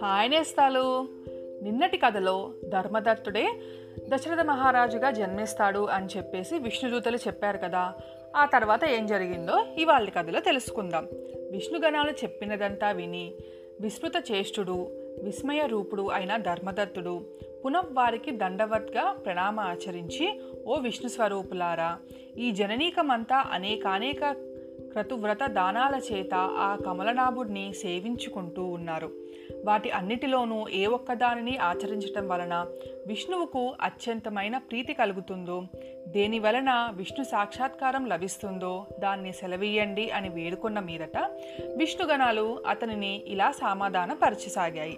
hi నేస్తాలు నిన్నటి కథలో ధర్మదత్తుడే దశరథ మహారాజుగా జన్మిస్తాడు అని చెప్పేసి విష్ణుదూతలు చెప్పారు కదా ఆ తర్వాత ఏం జరిగిందో ఇవాళ కథలో తెలుసుకుందాం విష్ణుగణాలు చెప్పినదంతా విని విస్మృత చేష్టుడు విస్మయ రూపుడు అయిన ధర్మదత్తుడు పునఃవారికి దండవత్గా ప్రణామ ఆచరించి ఓ విష్ణు స్వరూపులారా ఈ జననీకమంతా అనేకానేక క్రతువ్రత దానాల చేత ఆ కమలనాభుడిని సేవించుకుంటూ ఉన్నారు వాటి అన్నిటిలోనూ ఏ ఒక్కదానిని ఆచరించటం వలన విష్ణువుకు అత్యంతమైన ప్రీతి కలుగుతుందో దేని వలన విష్ణు సాక్షాత్కారం లభిస్తుందో దాన్ని సెలవీయండి అని వేడుకున్న మీదట విష్ణుగణాలు అతనిని ఇలా సమాధానపరచసాగాయి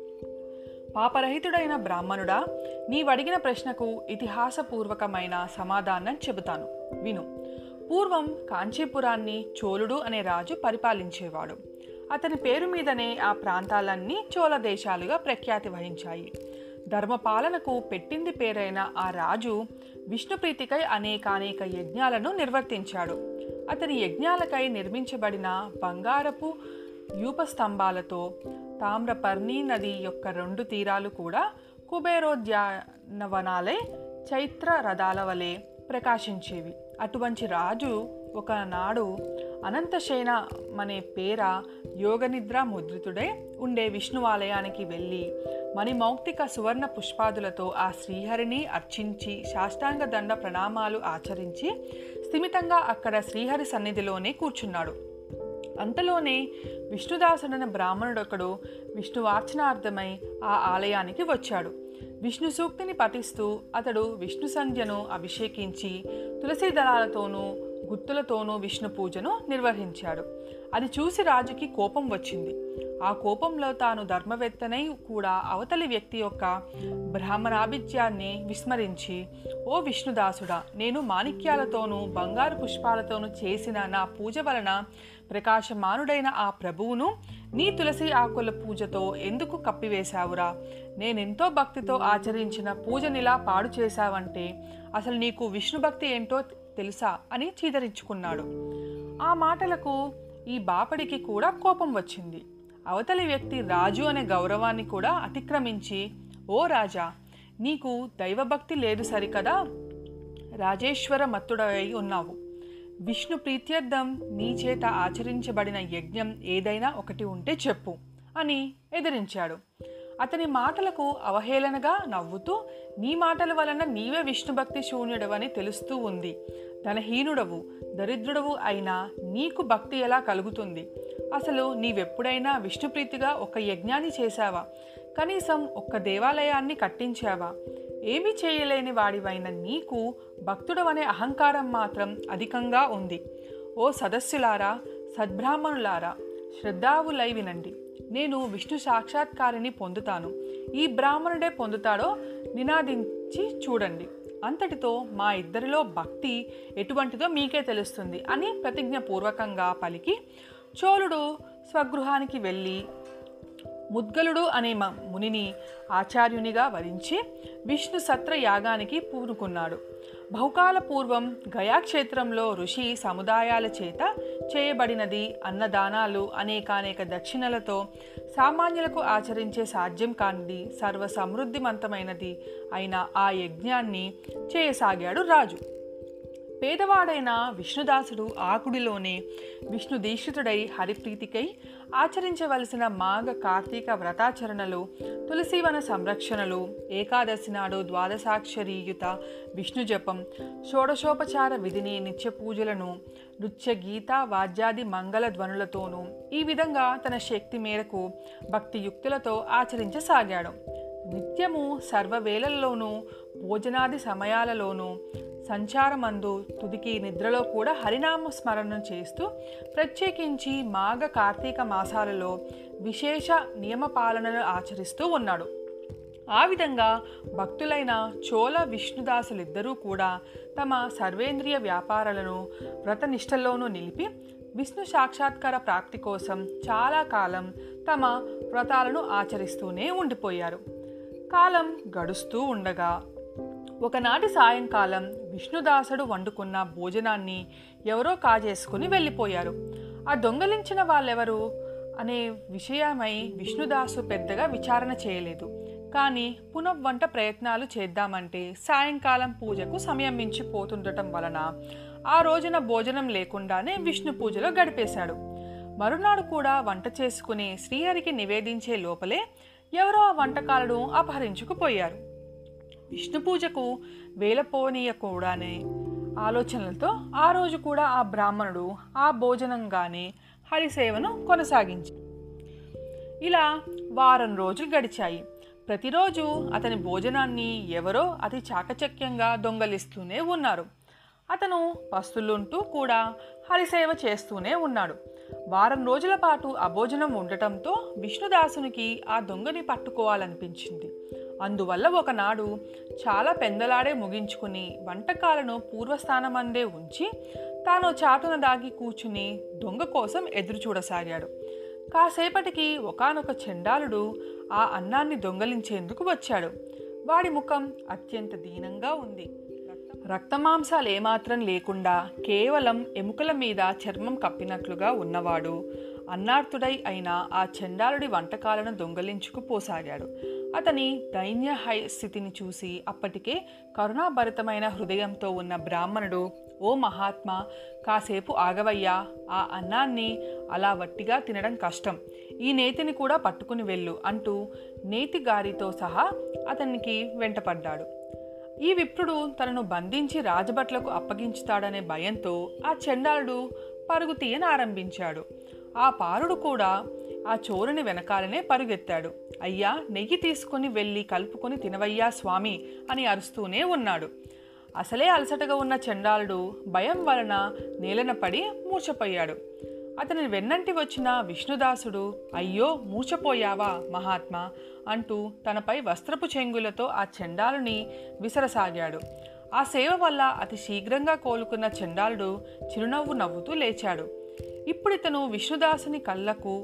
పాపరహితుడైన బ్రాహ్మణుడా నీవడిగిన ప్రశ్నకు ఇతిహాసపూర్వకమైన సమాధానం చెబుతాను విను పూర్వం కాంచీపురాన్ని చోళుడు అనే రాజు పరిపాలించేవాడు అతని పేరు మీదనే ఆ ప్రాంతాలన్నీ చోళ దేశాలుగా ప్రఖ్యాతి వహించాయి ధర్మపాలనకు పెట్టింది పేరైన ఆ రాజు విష్ణుప్రీతికై అనేకానేక యజ్ఞాలను నిర్వర్తించాడు అతని యజ్ఞాలకై నిర్మించబడిన బంగారపు యూపస్తంభాలతో తామ్రపర్ణి నది యొక్క రెండు తీరాలు కూడా కుబేరోద్యానవనాలే చైత్ర రథాల వలె ప్రకాశించేవి అటువంటి రాజు ఒకనాడు అనంతశేన అనే పేర యోగనిద్ర ముద్రితుడే ఉండే విష్ణువాలయానికి వెళ్ళి మణిమౌక్తిక సువర్ణ పుష్పాదులతో ఆ శ్రీహరిని అర్చించి సాష్టాంగ దండ ప్రణామాలు ఆచరించి స్థిమితంగా అక్కడ శ్రీహరి సన్నిధిలోనే కూర్చున్నాడు అంతలోనే విష్ణుదాసుడైన బ్రాహ్మణుడొకడు విష్ణువార్చనార్థమై ఆ ఆలయానికి వచ్చాడు విష్ణు సూక్తిని పఠిస్తూ అతడు విష్ణు సంధ్యను అభిషేకించి తులసి దళాలతోనూ గుత్తులతోనూ విష్ణు పూజను నిర్వహించాడు అది చూసి రాజుకి కోపం వచ్చింది ఆ కోపంలో తాను ధర్మవేత్తనై కూడా అవతలి వ్యక్తి యొక్క బ్రాహ్మణాభిత్యాన్ని విస్మరించి ఓ విష్ణుదాసుడా నేను మాణిక్యాలతోనూ బంగారు పుష్పాలతోనూ చేసిన నా పూజ వలన ప్రకాశమానుడైన ఆ ప్రభువును నీ తులసి ఆకుల పూజతో ఎందుకు కప్పివేశావురా నేనెంతో భక్తితో ఆచరించిన పూజనిలా పాడు చేశావంటే అసలు నీకు విష్ణు భక్తి ఏంటో తెలుసా అని చీదరించుకున్నాడు ఆ మాటలకు ఈ బాపడికి కూడా కోపం వచ్చింది అవతలి వ్యక్తి రాజు అనే గౌరవాన్ని కూడా అతిక్రమించి ఓ రాజా నీకు దైవభక్తి లేదు సరికదా రాజేశ్వర మత్తుడై ఉన్నావు విష్ణు ప్రీత్యర్థం నీ చేత ఆచరించబడిన యజ్ఞం ఏదైనా ఒకటి ఉంటే చెప్పు అని ఎదిరించాడు అతని మాటలకు అవహేళనగా నవ్వుతూ నీ మాటల వలన నీవే విష్ణుభక్తి శూన్యుడవని తెలుస్తూ ఉంది ధనహీనుడవు దరిద్రుడవు అయినా నీకు భక్తి ఎలా కలుగుతుంది అసలు నీవెప్పుడైనా విష్ణుప్రీతిగా ఒక యజ్ఞాన్ని చేశావా కనీసం ఒక్క దేవాలయాన్ని కట్టించావా ఏమీ చేయలేని వాడివైన నీకు భక్తుడవనే అహంకారం మాత్రం అధికంగా ఉంది ఓ సదస్సులారా సద్బ్రాహ్మణులారా శ్రద్ధావులై వినండి నేను విష్ణు సాక్షాత్కారిని పొందుతాను ఈ బ్రాహ్మణుడే పొందుతాడో నినాదించి చూడండి అంతటితో మా ఇద్దరిలో భక్తి ఎటువంటిదో మీకే తెలుస్తుంది అని ప్రతిజ్ఞపూర్వకంగా పలికి చోళుడు స్వగృహానికి వెళ్ళి ముద్గలుడు అనే మునిని ఆచార్యునిగా వరించి విష్ణు సత్ర యాగానికి పూనుకున్నాడు బహుకాల పూర్వం గయాక్షేత్రంలో ఋషి సముదాయాల చేత చేయబడినది అన్నదానాలు అనేకానేక దక్షిణలతో సామాన్యులకు ఆచరించే సాధ్యం కానిది సర్వ సమృద్ధిమంతమైనది అయిన ఆ యజ్ఞాన్ని చేయసాగాడు రాజు పేదవాడైన విష్ణుదాసుడు ఆకుడిలోనే విష్ణు దీక్షితుడై హరిప్రీతికై ఆచరించవలసిన మాఘ కార్తీక వ్రతాచరణలు తులసీవన సంరక్షణలు ఏకాదశి నాడు ద్వాదశాక్షరీయుత విష్ణు జపం షోడశోపచార విధిని నిత్య పూజలను నృత్య గీత వాద్యాది మంగళ ధ్వనులతోనూ ఈ విధంగా తన శక్తి మేరకు భక్తియుక్తులతో ఆచరించసాగాడు నిత్యము సర్వవేళల్లోనూ భోజనాది సమయాలలోనూ సంచారమందు తుదికి నిద్రలో కూడా హరినామ స్మరణ చేస్తూ ప్రత్యేకించి మాఘ కార్తీక మాసాలలో విశేష నియమపాలనలు ఆచరిస్తూ ఉన్నాడు ఆ విధంగా భక్తులైన చోళ విష్ణుదాసులిద్దరూ కూడా తమ సర్వేంద్రియ వ్యాపారాలను వ్రతనిష్టల్లోనూ నిలిపి విష్ణు సాక్షాత్కార ప్రాప్తి కోసం చాలా కాలం తమ వ్రతాలను ఆచరిస్తూనే ఉండిపోయారు కాలం గడుస్తూ ఉండగా ఒకనాటి సాయంకాలం విష్ణుదాసుడు వండుకున్న భోజనాన్ని ఎవరో కాజేసుకుని వెళ్ళిపోయారు ఆ దొంగలించిన వాళ్ళెవరు అనే విషయమై విష్ణుదాసు పెద్దగా విచారణ చేయలేదు కానీ పునఃవంట ప్రయత్నాలు చేద్దామంటే సాయంకాలం పూజకు సమయం మించిపోతుండటం వలన ఆ రోజున భోజనం లేకుండానే విష్ణు పూజలో గడిపేశాడు మరునాడు కూడా వంట చేసుకుని శ్రీహరికి నివేదించే లోపలే ఎవరో ఆ వంటకాలను అపహరించుకుపోయారు విష్ణు పూజకు వేలపోనీయకూడనే ఆలోచనలతో ఆ రోజు కూడా ఆ బ్రాహ్మణుడు ఆ భోజనంగానే హరిసేవను కొనసాగించి ఇలా వారం రోజులు గడిచాయి ప్రతిరోజు అతని భోజనాన్ని ఎవరో అతి చాకచక్యంగా దొంగలిస్తూనే ఉన్నారు అతను పస్తులుంటూ కూడా హరిసేవ చేస్తూనే ఉన్నాడు వారం రోజుల పాటు అభోజనం ఉండటంతో విష్ణుదాసునికి ఆ దొంగని పట్టుకోవాలనిపించింది అందువల్ల ఒకనాడు చాలా పెందలాడే ముగించుకుని వంటకాలను పూర్వస్థానమందే ఉంచి తాను చాటున దాగి కూర్చుని దొంగ కోసం ఎదురు చూడసాగాడు కాసేపటికి ఒకానొక చండాలుడు ఆ అన్నాన్ని దొంగలించేందుకు వచ్చాడు వాడి ముఖం అత్యంత దీనంగా ఉంది రక్తమాంసాలు ఏమాత్రం లేకుండా కేవలం ఎముకల మీద చర్మం కప్పినట్లుగా ఉన్నవాడు అన్నార్థుడై అయిన ఆ చండాలుడి వంటకాలను దొంగలించుకుపోసాగాడు అతని దైన్య హై స్థితిని చూసి అప్పటికే కరుణాభరితమైన హృదయంతో ఉన్న బ్రాహ్మణుడు ఓ మహాత్మా కాసేపు ఆగవయ్యా ఆ అన్నాన్ని అలా వట్టిగా తినడం కష్టం ఈ నేతిని కూడా పట్టుకుని వెళ్ళు అంటూ నేతి గారితో సహా అతనికి వెంటపడ్డాడు ఈ విప్రుడు తనను బంధించి రాజభట్లకు అప్పగించుతాడనే భయంతో ఆ చండాలుడు పరుగు తీయనారంభించాడు ఆ పారుడు కూడా ఆ చోరుని వెనకాలనే పరుగెత్తాడు అయ్యా నెయ్యి తీసుకుని వెళ్ళి కలుపుకొని తినవయ్యా స్వామి అని అరుస్తూనే ఉన్నాడు అసలే అలసటగా ఉన్న చండాలుడు భయం వలన నేలన పడి మూర్చపోయాడు అతని వెన్నంటి వచ్చిన విష్ణుదాసుడు అయ్యో మూచపోయావా మహాత్మా అంటూ తనపై వస్త్రపు చెంగులతో ఆ చండాలుని విసరసాగాడు ఆ సేవ వల్ల అతి శీఘ్రంగా కోలుకున్న చండాలుడు చిరునవ్వు నవ్వుతూ లేచాడు ఇప్పుడు ఇతను విష్ణుదాసుని కళ్ళకు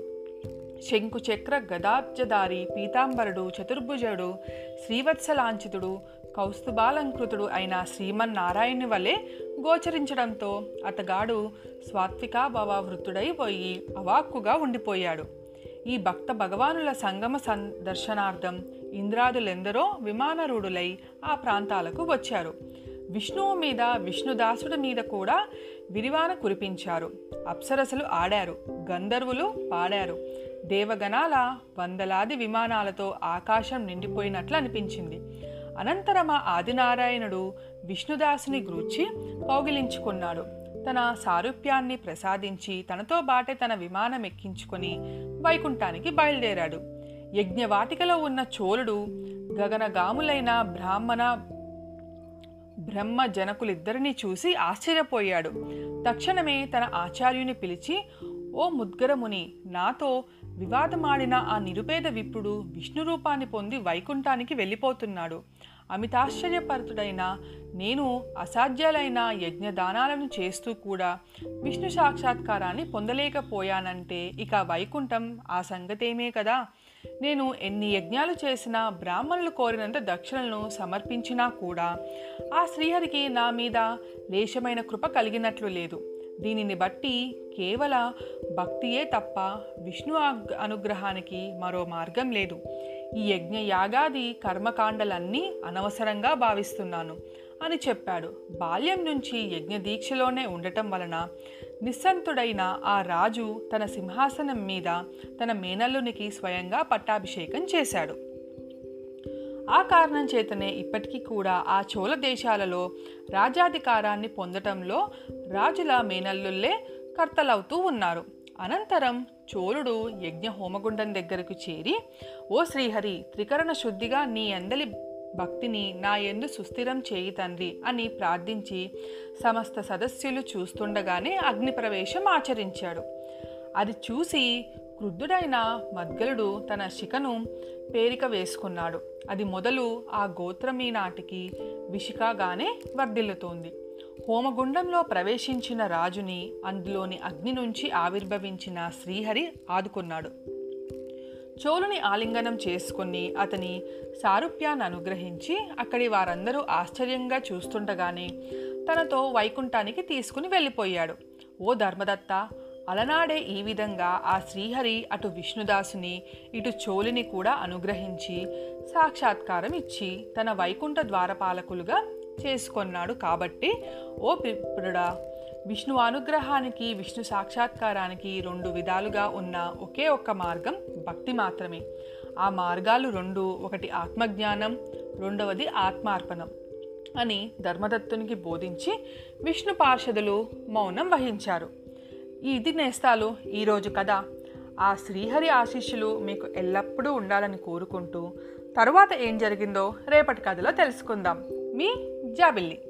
శంకు చక్ర గదాబ్జదారి పీతాంబరుడు చతుర్భుజుడు శ్రీవత్సలాంఛితుడు కౌస్తుభాలంకృతుడు అయిన శ్రీమన్నారాయణుని వలె గోచరించడంతో అతగాడు స్వాత్వికాభావవృత్తుడై పోయి అవాక్కుగా ఉండిపోయాడు ఈ భక్త భగవానుల సంగమ సందర్శనార్థం ఇంద్రాదులెందరో విమానరూఢులై ఆ ప్రాంతాలకు వచ్చారు విష్ణువు మీద విష్ణుదాసుడి మీద కూడా విరివాన కురిపించారు అప్సరసలు ఆడారు గంధర్వులు పాడారు దేవగణాల వందలాది విమానాలతో ఆకాశం నిండిపోయినట్లు అనిపించింది అనంతరం ఆ ఆదినారాయణుడు విష్ణుదాసుని గ్రూచి కౌగిలించుకున్నాడు తన సారూప్యాన్ని ప్రసాదించి తనతో బాటే తన విమానం ఎక్కించుకొని వైకుంఠానికి బయలుదేరాడు యజ్ఞవాటికలో ఉన్న చోళుడు గగనగాములైన బ్రాహ్మణ బ్రహ్మ జనకులిద్దరినీ చూసి ఆశ్చర్యపోయాడు తక్షణమే తన ఆచార్యుని పిలిచి ఓ ముద్గరముని నాతో వివాదమాడిన ఆ నిరుపేద విప్రుడు విష్ణు రూపాన్ని పొంది వైకుంఠానికి వెళ్ళిపోతున్నాడు అమితాశ్చర్యపరుతుడైన నేను అసాధ్యాలైన యజ్ఞదానాలను చేస్తూ కూడా విష్ణు సాక్షాత్కారాన్ని పొందలేకపోయానంటే ఇక వైకుంఠం ఆ సంగతేమే కదా నేను ఎన్ని యజ్ఞాలు చేసినా బ్రాహ్మణులు కోరినంత దక్షిణలను సమర్పించినా కూడా ఆ శ్రీహరికి నా మీద లేశమైన కృప కలిగినట్లు లేదు దీనిని బట్టి కేవల భక్తియే తప్ప విష్ణు అనుగ్రహానికి మరో మార్గం లేదు ఈ యజ్ఞ యాగాది కర్మకాండలన్నీ అనవసరంగా భావిస్తున్నాను అని చెప్పాడు బాల్యం నుంచి యజ్ఞ దీక్షలోనే ఉండటం వలన నిస్సంతుడైన ఆ రాజు తన సింహాసనం మీద తన మేనల్లునికి స్వయంగా పట్టాభిషేకం చేశాడు ఆ కారణం చేతనే ఇప్పటికీ కూడా ఆ చోళ దేశాలలో రాజాధికారాన్ని పొందటంలో రాజుల మేనల్లుల్లే కర్తలవుతూ ఉన్నారు అనంతరం చోళుడు యజ్ఞ హోమగుండం దగ్గరకు చేరి ఓ శ్రీహరి త్రికరణ శుద్ధిగా నీ అందలి భక్తిని నా ఎందు సుస్థిరం చేయి తండ్రి అని ప్రార్థించి సమస్త సదస్యులు చూస్తుండగానే అగ్ని ప్రవేశం ఆచరించాడు అది చూసి క్రుద్ధుడైన మద్గలుడు తన శిఖను పేరిక వేసుకున్నాడు అది మొదలు ఆ గోత్రమీ నాటికి విషికాగానే వర్ధిల్లుతోంది హోమగుండంలో ప్రవేశించిన రాజుని అందులోని అగ్ని నుంచి ఆవిర్భవించిన శ్రీహరి ఆదుకున్నాడు చోళుని ఆలింగనం చేసుకుని అతని సారూప్యాన్ని అనుగ్రహించి అక్కడి వారందరూ ఆశ్చర్యంగా చూస్తుండగానే తనతో వైకుంఠానికి తీసుకుని వెళ్ళిపోయాడు ఓ ధర్మదత్త అలనాడే ఈ విధంగా ఆ శ్రీహరి అటు విష్ణుదాసుని ఇటు చోళిని కూడా అనుగ్రహించి సాక్షాత్కారం ఇచ్చి తన వైకుంఠ ద్వారపాలకులుగా చేసుకొన్నాడు కాబట్టి ఓ పిప్రుడా విష్ణు అనుగ్రహానికి విష్ణు సాక్షాత్కారానికి రెండు విధాలుగా ఉన్న ఒకే ఒక్క మార్గం భక్తి మాత్రమే ఆ మార్గాలు రెండు ఒకటి ఆత్మజ్ఞానం రెండవది ఆత్మార్పణం అని ధర్మదత్తునికి బోధించి విష్ణు పార్షదులు మౌనం వహించారు ఇది నేస్తాలు ఈరోజు కథ ఆ శ్రీహరి ఆశీస్సులు మీకు ఎల్లప్పుడూ ఉండాలని కోరుకుంటూ తరువాత ఏం జరిగిందో రేపటి కథలో తెలుసుకుందాం మీ జాబిల్లి